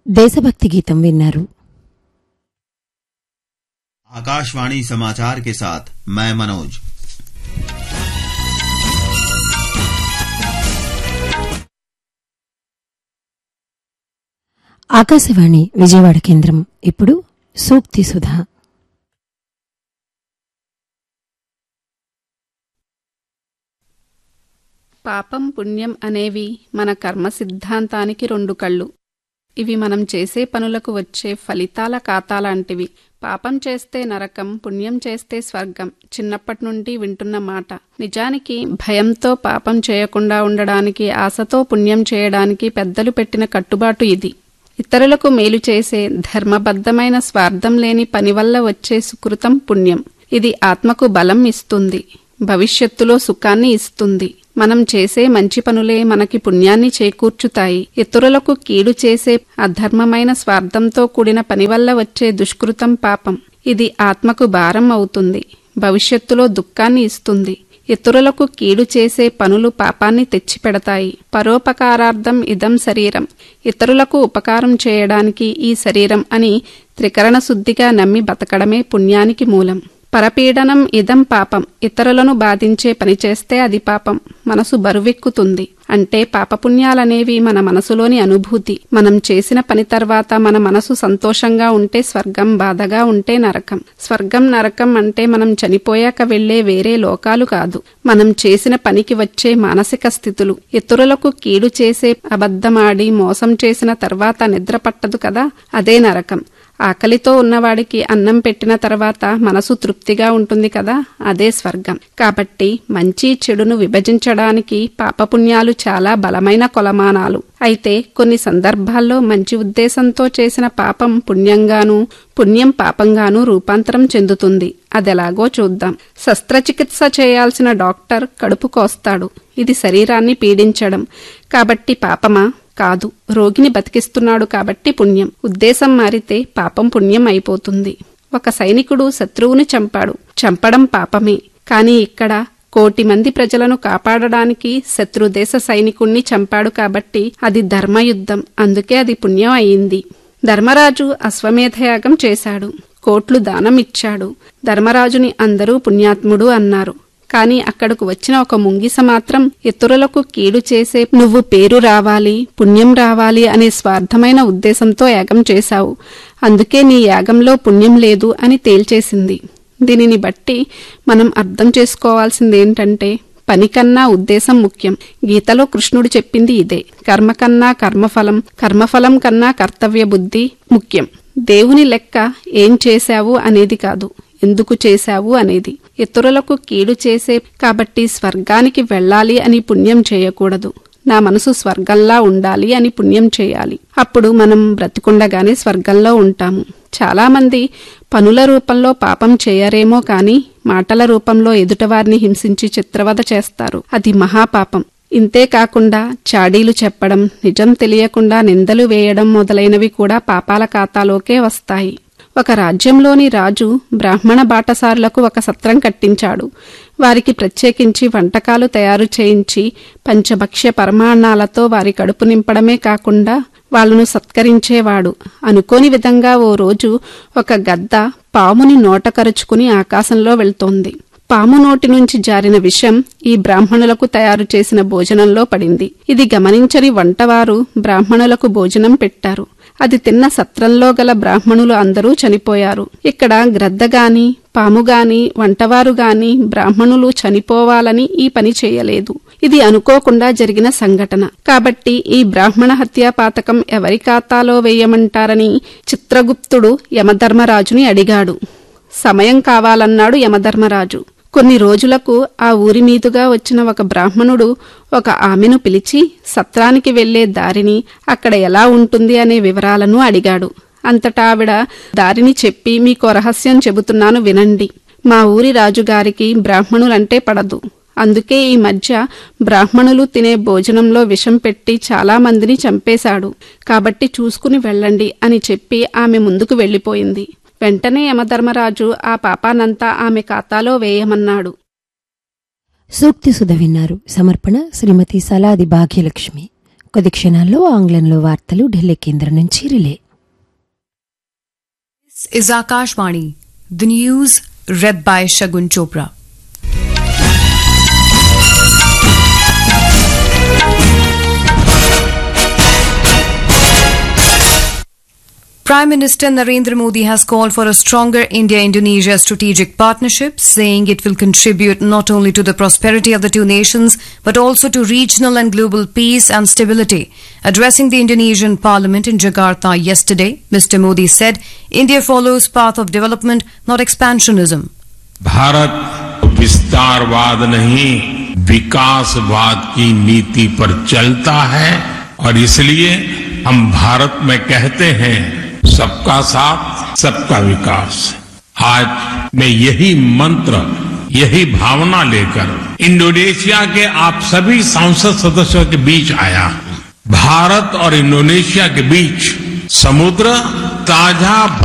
దేశభక్తి గీతం విన్నారు आकाशवाणी समाचार के साथ मैं मनोज ఆకాశవాణి విజయవాడ కేంద్రం ఇప్పుడు సూక్తి సుధా పాపం పుణ్యం అనేవి మన కర్మ సిద్ధాంతానికి రెండు కళ్ళు ఇవి మనం చేసే పనులకు వచ్చే ఫలితాల ఖాతా లాంటివి పాపం చేస్తే నరకం పుణ్యం చేస్తే స్వర్గం చిన్నప్పటి నుండి వింటున్న మాట నిజానికి భయంతో పాపం చేయకుండా ఉండడానికి ఆశతో పుణ్యం చేయడానికి పెద్దలు పెట్టిన కట్టుబాటు ఇది ఇతరులకు మేలు చేసే ధర్మబద్ధమైన స్వార్థం లేని పని వల్ల వచ్చే సుకృతం పుణ్యం ఇది ఆత్మకు బలం ఇస్తుంది భవిష్యత్తులో సుఖాన్ని ఇస్తుంది మనం చేసే మంచి పనులే మనకి పుణ్యాన్ని చేకూర్చుతాయి ఇతరులకు కీడు చేసే అధర్మమైన స్వార్థంతో కూడిన పని వల్ల వచ్చే దుష్కృతం పాపం ఇది ఆత్మకు భారం అవుతుంది భవిష్యత్తులో దుఃఖాన్ని ఇస్తుంది ఇతరులకు కీడు చేసే పనులు పాపాన్ని తెచ్చిపెడతాయి పరోపకారార్థం ఇదం శరీరం ఇతరులకు ఉపకారం చేయడానికి ఈ శరీరం అని త్రికరణ శుద్ధిగా నమ్మి బతకడమే పుణ్యానికి మూలం పరపీడనం ఇదం పాపం ఇతరులను బాధించే పని చేస్తే అది పాపం మనసు బరువెక్కుతుంది అంటే పాపపుణ్యాలనేవి మన మనసులోని అనుభూతి మనం చేసిన పని తర్వాత మన మనసు సంతోషంగా ఉంటే స్వర్గం బాధగా ఉంటే నరకం స్వర్గం నరకం అంటే మనం చనిపోయాక వెళ్లే వేరే లోకాలు కాదు మనం చేసిన పనికి వచ్చే మానసిక స్థితులు ఇతరులకు కీడు చేసే అబద్ధమాడి మోసం చేసిన తర్వాత నిద్ర పట్టదు కదా అదే నరకం ఆకలితో ఉన్నవాడికి అన్నం పెట్టిన తర్వాత మనసు తృప్తిగా ఉంటుంది కదా అదే స్వర్గం కాబట్టి మంచి చెడును విభజించడానికి పాపపుణ్యాలు చాలా బలమైన కొలమానాలు అయితే కొన్ని సందర్భాల్లో మంచి ఉద్దేశంతో చేసిన పాపం పుణ్యంగాను పుణ్యం పాపంగాను రూపాంతరం చెందుతుంది అదెలాగో చూద్దాం శస్త్రచికిత్స చేయాల్సిన డాక్టర్ కడుపు కోస్తాడు ఇది శరీరాన్ని పీడించడం కాబట్టి పాపమా కాదు రోగిని బతికిస్తున్నాడు కాబట్టి పుణ్యం ఉద్దేశం మారితే పాపం పుణ్యం అయిపోతుంది ఒక సైనికుడు శత్రువుని చంపాడు చంపడం పాపమే కాని ఇక్కడ కోటి మంది ప్రజలను కాపాడడానికి శత్రుదేశ సైనికుణ్ణి చంపాడు కాబట్టి అది ధర్మయుద్ధం అందుకే అది పుణ్యం అయింది ధర్మరాజు అశ్వమేధయాగం చేశాడు కోట్లు దానం ఇచ్చాడు ధర్మరాజుని అందరూ పుణ్యాత్ముడు అన్నారు కాని అక్కడకు వచ్చిన ఒక ముంగిస మాత్రం ఇతరులకు కీడు చేసే నువ్వు పేరు రావాలి పుణ్యం రావాలి అనే స్వార్థమైన ఉద్దేశంతో యాగం చేశావు అందుకే నీ యాగంలో పుణ్యం లేదు అని తేల్చేసింది దీనిని బట్టి మనం అర్థం చేసుకోవాల్సిందేంటంటే పని కన్నా ఉద్దేశం ముఖ్యం గీతలో కృష్ణుడు చెప్పింది ఇదే కర్మ కన్నా కర్మఫలం కర్మఫలం కన్నా కర్తవ్య బుద్ధి ముఖ్యం దేవుని లెక్క ఏం చేశావు అనేది కాదు ఎందుకు చేశావు అనేది ఇతరులకు కీడు చేసే కాబట్టి స్వర్గానికి వెళ్ళాలి అని పుణ్యం చేయకూడదు నా మనసు స్వర్గంలా ఉండాలి అని పుణ్యం చేయాలి అప్పుడు మనం బ్రతికుండగానే స్వర్గంలో ఉంటాము చాలామంది పనుల రూపంలో పాపం చేయరేమో కాని మాటల రూపంలో ఎదుటవారిని హింసించి చిత్రవద చేస్తారు అది మహాపాపం ఇంతే కాకుండా చాడీలు చెప్పడం నిజం తెలియకుండా నిందలు వేయడం మొదలైనవి కూడా పాపాల ఖాతాలోకే వస్తాయి ఒక రాజ్యంలోని రాజు బ్రాహ్మణ బాటసారులకు ఒక సత్రం కట్టించాడు వారికి ప్రత్యేకించి వంటకాలు తయారు చేయించి పంచభక్ష్య పరమాణాలతో వారి కడుపు నింపడమే కాకుండా వాళ్ళను సత్కరించేవాడు అనుకోని విధంగా ఓ రోజు ఒక గద్ద పాముని నోట కరుచుకుని ఆకాశంలో వెళ్తోంది పాము నోటి నుంచి జారిన విషం ఈ బ్రాహ్మణులకు తయారు చేసిన భోజనంలో పడింది ఇది గమనించని వంటవారు బ్రాహ్మణులకు భోజనం పెట్టారు అది తిన్న సత్రంలో గల బ్రాహ్మణులు అందరూ చనిపోయారు ఇక్కడ గ్రద్దగాని పాముగాని వంటవారు గాని బ్రాహ్మణులు చనిపోవాలని ఈ పని చేయలేదు ఇది అనుకోకుండా జరిగిన సంఘటన కాబట్టి ఈ బ్రాహ్మణ హత్యా పాతకం ఎవరి ఖాతాలో వేయమంటారని చిత్రగుప్తుడు యమధర్మరాజుని అడిగాడు సమయం కావాలన్నాడు యమధర్మరాజు కొన్ని రోజులకు ఆ ఊరి మీదుగా వచ్చిన ఒక బ్రాహ్మణుడు ఒక ఆమెను పిలిచి సత్రానికి వెళ్లే దారిని అక్కడ ఎలా ఉంటుంది అనే వివరాలను అడిగాడు అంతటా ఆవిడ దారిని చెప్పి మీకో రహస్యం చెబుతున్నాను వినండి మా ఊరి రాజుగారికి బ్రాహ్మణులంటే పడదు అందుకే ఈ మధ్య బ్రాహ్మణులు తినే భోజనంలో విషం పెట్టి చాలా మందిని చంపేశాడు కాబట్టి చూసుకుని వెళ్ళండి అని చెప్పి ఆమె ముందుకు వెళ్ళిపోయింది వెంటనే యమధర్మరాజు ఆ పాపానంతా ఆమె ఖాతాలో వేయమన్నాడు సూక్తి సుధ విన్నారు సమర్పణ శ్రీమతి సలాది భాగ్యలక్ష్మి కొద్ది క్షణాల్లో ఆంగ్లంలో వార్తలు ఢిల్లీ కేంద్రం నుంచి relay This is Akashvani. The news read by Shagun Chopra. Prime Minister Narendra Modi has called for a stronger India-Indonesia strategic partnership, saying it will contribute not only to the prosperity of the two nations, but also to regional and global peace and stability. Addressing the Indonesian parliament in Jakarta yesterday, Mr. Modi said, India follows path of development, not expansionism. Bharat विस्तारवाद नहीं विकासवाद की नीति पर चलता है और इसलिए हम भारत में कहते हैं सबका साथ सबका विकास आज मैं यही मंत्र यही भावना लेकर इंडोनेशिया के आप सभी सांसद सदस्यों के बीच आया हूं भारत और इंडोनेशिया के बीच समुद्र ताजा